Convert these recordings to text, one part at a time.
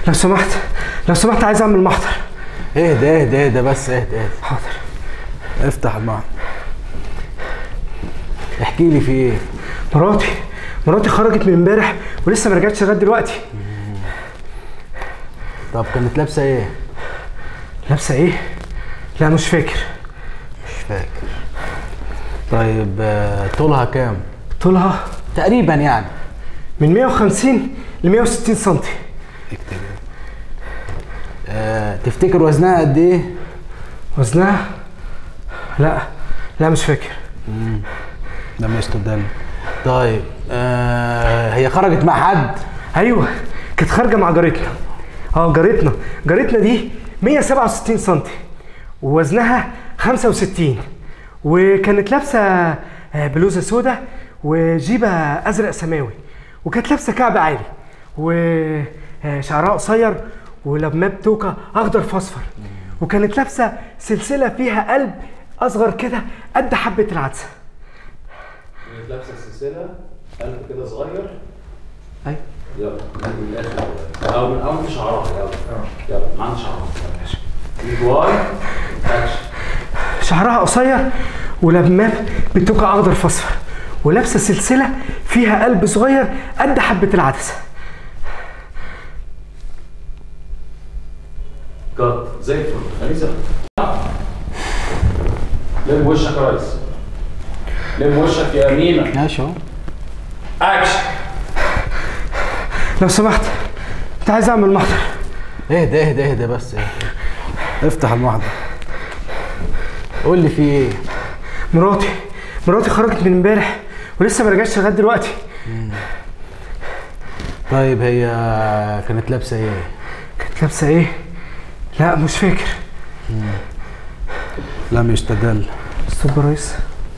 لو سمحت لو سمحت عايز اعمل محضر اهدى اهدى اهدى بس اهدى اهدى حاضر افتح المحضر احكي لي في ايه مراتي مراتي خرجت من امبارح ولسه ما رجعتش لغايه دلوقتي طب كانت لابسه ايه لابسه ايه لا مش فاكر مش فاكر طيب آه، طولها كام طولها تقريبا يعني من 150 ل 160 سم اكتب آه، تفتكر وزنها قد ايه وزنها لا لا مش فاكر ده مش تدل طيب آه هي خرجت مع حد ايوه كانت خارجه مع جارتنا اه جارتنا جارتنا دي 167 سم ووزنها 65 وكانت لابسه آه، بلوزه سودا وجيبه ازرق سماوي وكانت لابسه كعب عالي وشعرها قصير ولماب توكه اخضر فاصفر وكانت لابسه سلسله فيها قلب اصغر كده قد حبه العدسه كانت لابسه سلسله قلب كده صغير ايوه يلا من الاخر او من او من شعرها يلا يلا معانا شعرها ماشي واي اكشن شعرها قصير ولماب بتوكة اخضر فاصفر ولابسه سلسله فيها قلب صغير قد حبه العدسه كات زي الفل خليزه لم وشك يا ريس لم وشك يا امينه ماشي اهو اكشن لو سمحت انت عايز اعمل محضر اهدى اهدى اهدى بس اهدى افتح المحضر قول لي في ايه مراتي مراتي خرجت من امبارح ولسه ما رجعتش لغايه دلوقتي طيب هي كانت لابسه ايه كانت لابسه ايه لا مش فاكر لم يستدل استاذ يا ريس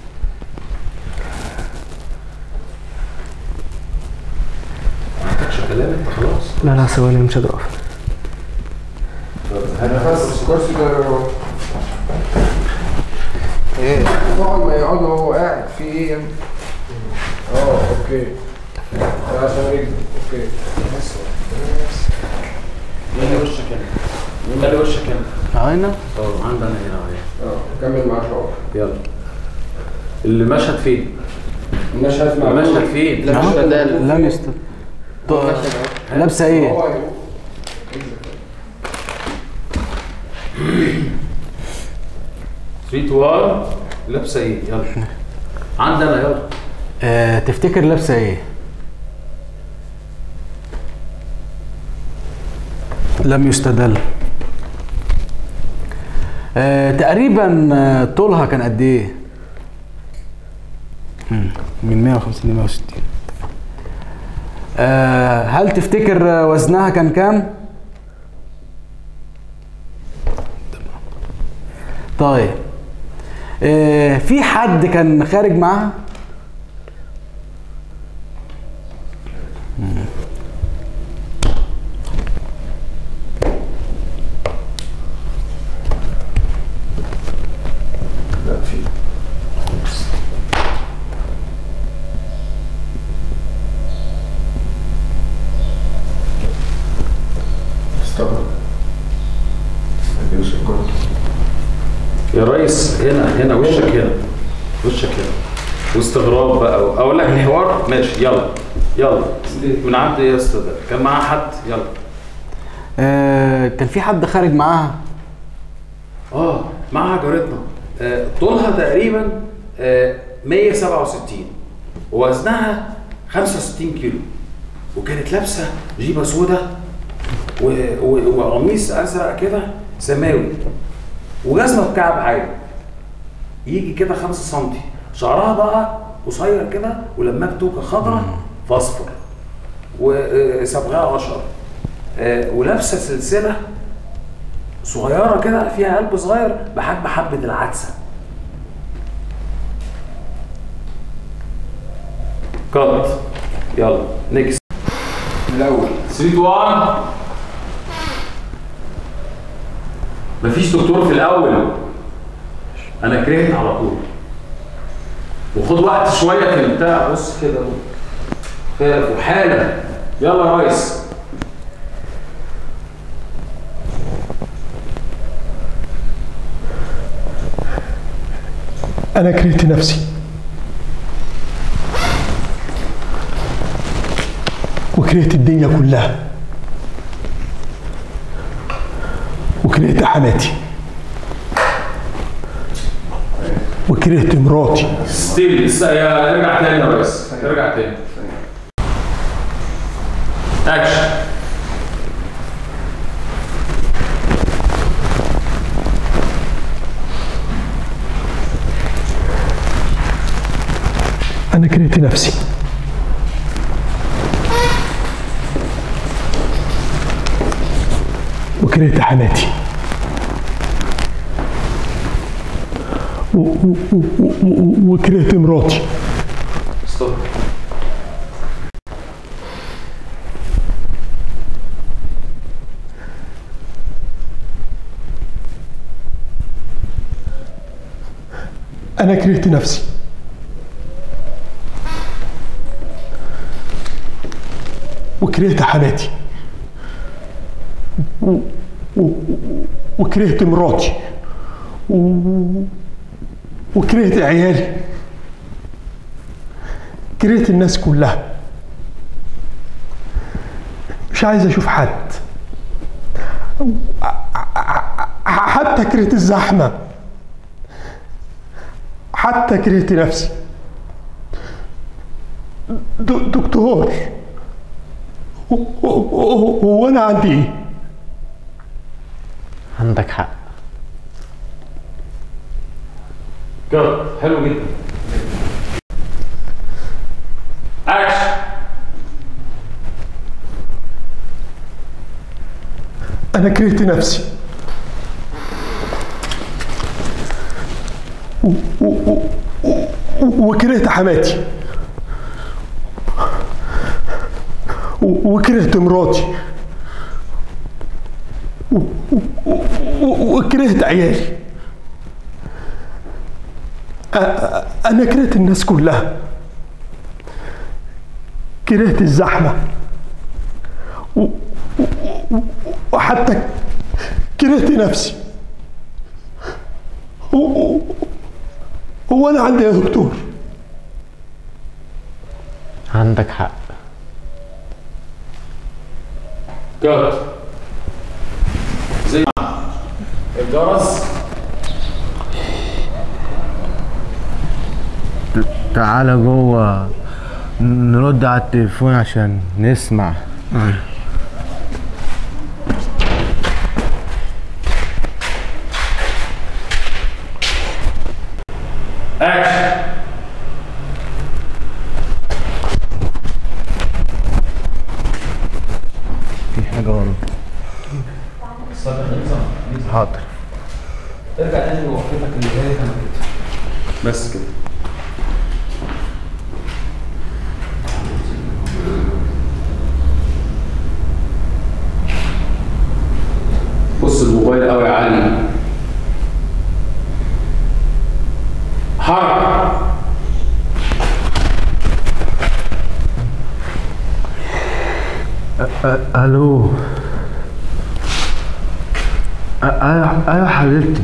مش كلام انت خلاص لا لا ثواني مش قادر اقف انا بس كرسي ده ايه اقعد ما يقعد وهو قاعد في ايه يا ابني؟ اه اوكي ده عشان رجلي اوكي بس خلي وشك هنا خلي وشك هنا هنا اه عندنا هنا اهي اه كمل معاه شعور يلا اللي مشهد فين؟ المشهد مع المشهد فين؟ لا مش ده لم يستدل لابسه ايه هو هيقول. 3 2 1 لابسه ايه؟ يلا عندنا يلا آه تفتكر لابسه ايه لم يستدل آه تقريبا آه، طولها كان قد ايه مم، من 150 ل 160 آه هل تفتكر آه، وزنها كان كام طيب آه في حد كان خارج معاها لا في استغرب اديله الكرسي يا ريس هنا هنا وشك هنا وشك هنا واستغراب بقى اقول لك الحوار ماشي يلا يلا من عند ايه يا استاذ ده؟ كان معاه حد يلا آه كان في حد خارج معاها اه معاها جارتنا آه طولها تقريبا آه 167 ووزنها 65 كيلو وكانت لابسه جيبه سودا و- و- وقميص ازرق كده سماوي وجزمه بكعب عالي يجي كده 5 سم شعرها بقى قصير كده ولماه بتوكه خضراء فاصفر وصبغها اشقر آه، ولابسه سلسله صغيره كده فيها قلب صغير بحجم حبه العدسه كات يلا نيكست من الاول 3 1 مفيش دكتور في الاول انا كرهت على طول وخد وقت شويه في البتاع بص كده خاف وحاله يلا يا ريس أنا كرهت نفسي وكرهت الدنيا كلها وكرهت حماتي وكرهت مراتي ستيل اس- يا ارجع تاني يا ريس ارجع تاني اكشن أنا كرهت نفسي وكرهت حماتي و- و- و- و- وكرهت مراتي ستوب أنا كرهت نفسي وكرهت حماتي و- و- وكرهت مراتي و- وكرهت عيالي كرهت الناس كلها مش عايز اشوف حد حتى كرهت الزحمه حتى كرهت نفسي د- دكتور هو- هو هو انا عندي ايه؟ عندك حق جود حلو جدا اكشن انا كرهت نفسي و- و- و- و- وكرهت حماتي و- وكرهت مراتي و- و- و- وكرهت عيالي أ- أ- انا كرهت الناس كلها كرهت الزحمه وحتى كرهت نفسي هو, هو انا عندي يا دكتور عندك حق جود زي الجرس تعالى جوه نرد على التليفون عشان نسمع اكشن في حاجة ورا حاضر ارجع تاني لوقفتك اللي جايه كده بس كده بص الموبايل قوي يا علي حركة أ- الو أ- ايوه ايوه حبيبتي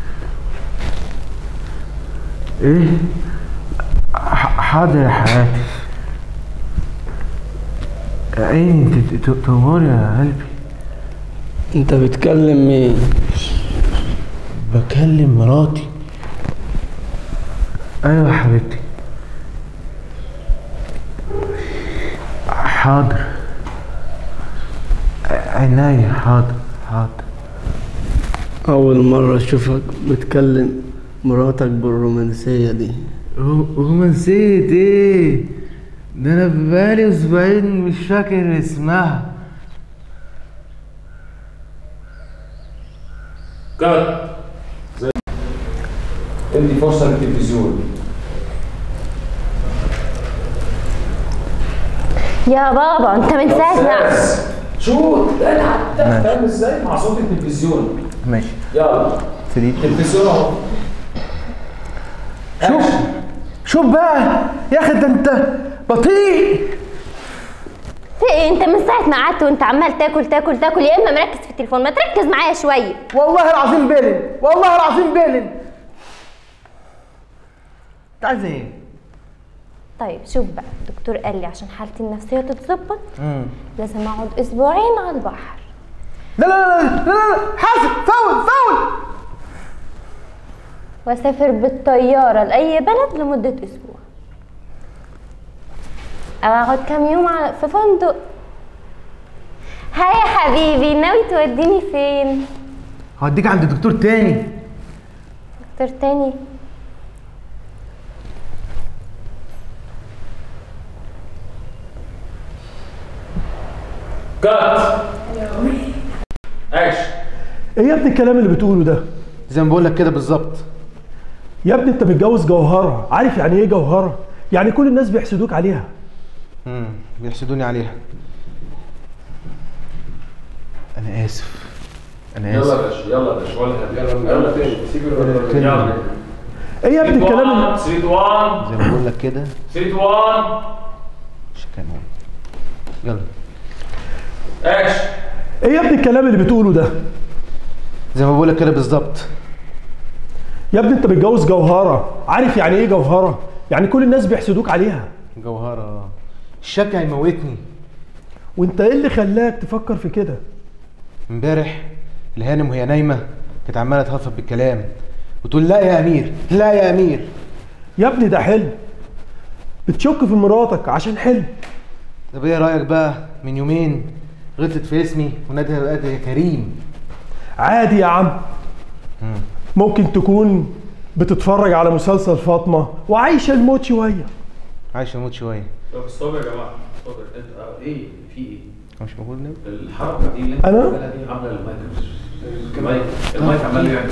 ايه ح- حاضر يا حياتي ايه انت ت- ت- تمر يا قلبي انت بتكلم مين بكلم مراتي ايوه يا حبيبتي حاضر عينيا حاضر حاضر اول مرة اشوفك بتكلم مراتك بالرومانسية دي رو- رومانسية ايه؟ ده انا بقالي اسبوعين مش فاكر اسمها جد ادي فرصه للتلفزيون يا بابا انت من ساعه ما شوت العب ده فاهم ازاي مع صوت التلفزيون ماشي يلا سريع التلفزيون اهو شوف شوف بقى يا اخي ده انت بطيء في ايه انت من ساعه ما قعدت وانت عمال تاكل تاكل تاكل يا اما مركز في التليفون ما تركز معايا شويه والله العظيم بيلن والله العظيم بيلن انت عايز ايه؟ طيب شوف بقى الدكتور قال لي عشان حالتي النفسيه تتظبط مم. لازم اقعد اسبوعين على البحر لا لا لا لا لا لا حاسب فاول فاول واسافر بالطياره لاي بلد لمده اسبوع او اقعد كام يوم على- في فندق هاي يا حبيبي ناوي توديني فين هوديك عند دكتور تاني دكتور تاني كات اكشن ايه يا ابني الكلام اللي بتقوله ده زي ما بقول لك كده بالظبط يا ابني انت متجوز جوهره عارف يعني ايه جوهره يعني كل الناس بيحسدوك عليها امم بيحسدوني عليها انا اسف انا يلا اسف يا باشا يلا يا باشا ولا يلا يلا يلا تاني سيب الرد يلا ايه يا ابني الكلام اللي 3 1 زي ما بقول لك كده 3 1 مش كانون يلا اكشن ايه يا ابني الكلام اللي بتقوله ده زي ما بقول لك كده بالظبط يا ابني انت متجوز جوهره عارف يعني ايه جوهره يعني كل الناس بيحسدوك عليها جوهرة الشك هيموتني وانت ايه اللي خلاك تفكر في كده امبارح الهانم وهي نايمه كانت عماله تهفف بالكلام وتقول لا يا امير لا يا امير يا ابني ده حلم بتشك في مراتك عشان حلم طب ايه رايك بقى من يومين غلطت في اسمي ونادها بقى يا كريم عادي يا عم ممكن تكون بتتفرج على مسلسل فاطمه وعايشه الموت شويه عايش اموت شويه طب ستوب يا جماعه ستوب انت آه، ايه في ايه؟ هو مش موجود نايم الحركه دي اللي انت أنا؟ بتعملها دي عامله المايك المايك المايك عمال يعمل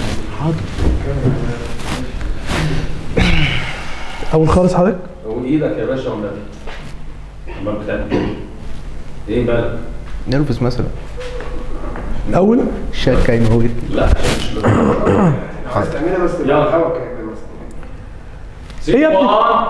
اول خالص حضرتك هو ايدك يا باشا والنبي امال بتعمل كده ايه بالك؟ نرفز مثلا اول الشك هيموتني لا مش لازم. عايز تعملها بس تبقى يلا. الهوا كده بس إيه يا ابني؟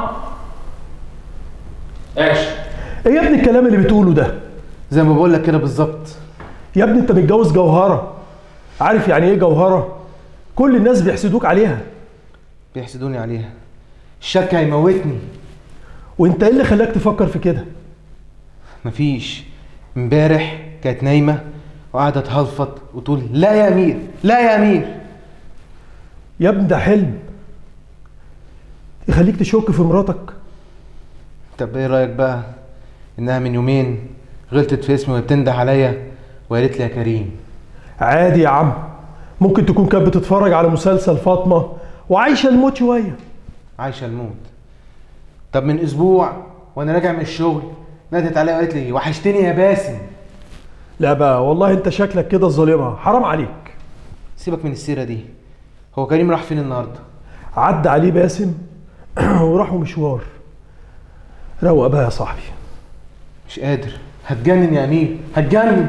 1 اكشن ايه يا ابني الكلام اللي بتقوله ده زي ما بقول لك كده بالظبط يا ابني انت متجوز جوهره عارف يعني ايه جوهره كل الناس بيحسدوك عليها بيحسدوني عليها الشك هيموتني وانت ايه اللي خلاك تفكر في كده مفيش امبارح كانت نايمه وقاعده تهلفط وتقول لا يا امير لا يا امير يا ابني ده حلم يخليك تشك في مراتك طب ايه رايك بقى انها من يومين غلطت في اسمي وهي بتنده عليا وقالت لي يا كريم عادي يا عم ممكن تكون كانت بتتفرج على مسلسل فاطمه وعايشه الموت شويه عايشه الموت طب من اسبوع وانا راجع من الشغل نادت عليا وقالت لي وحشتني يا باسم لا بقى والله انت شكلك كده ظالمها حرام عليك سيبك من السيره دي هو كريم راح فين النهارده عدى عليه باسم وراحوا مشوار روق بقى يا صاحبي مش قادر هتجنن يا امير هتجنن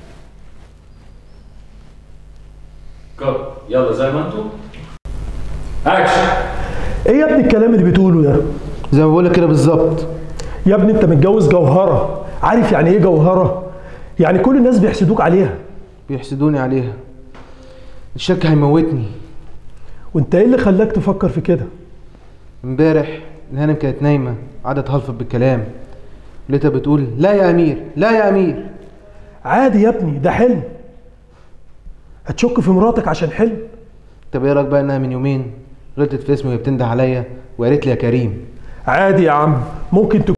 كات يلا زي ما انتم اكشن ايه يا ابني الكلام اللي بتقوله ده زي ما بقول لك كده بالظبط يا ابني انت متجوز جوهره عارف يعني ايه جوهره يعني كل الناس بيحسدوك عليها بيحسدوني عليها الشك هيموتني وانت ايه اللي خلاك تفكر في كده امبارح الهانم كانت نايمه قعدت تهلفط بالكلام لقيتها بتقول لا يا امير لا يا امير عادي يا ابني ده حلم هتشك في مراتك عشان حلم طب ايه رايك بقى انها من يومين غلطت في اسمي وهي بتنده عليا وقالت لي يا كريم عادي يا عم ممكن تكون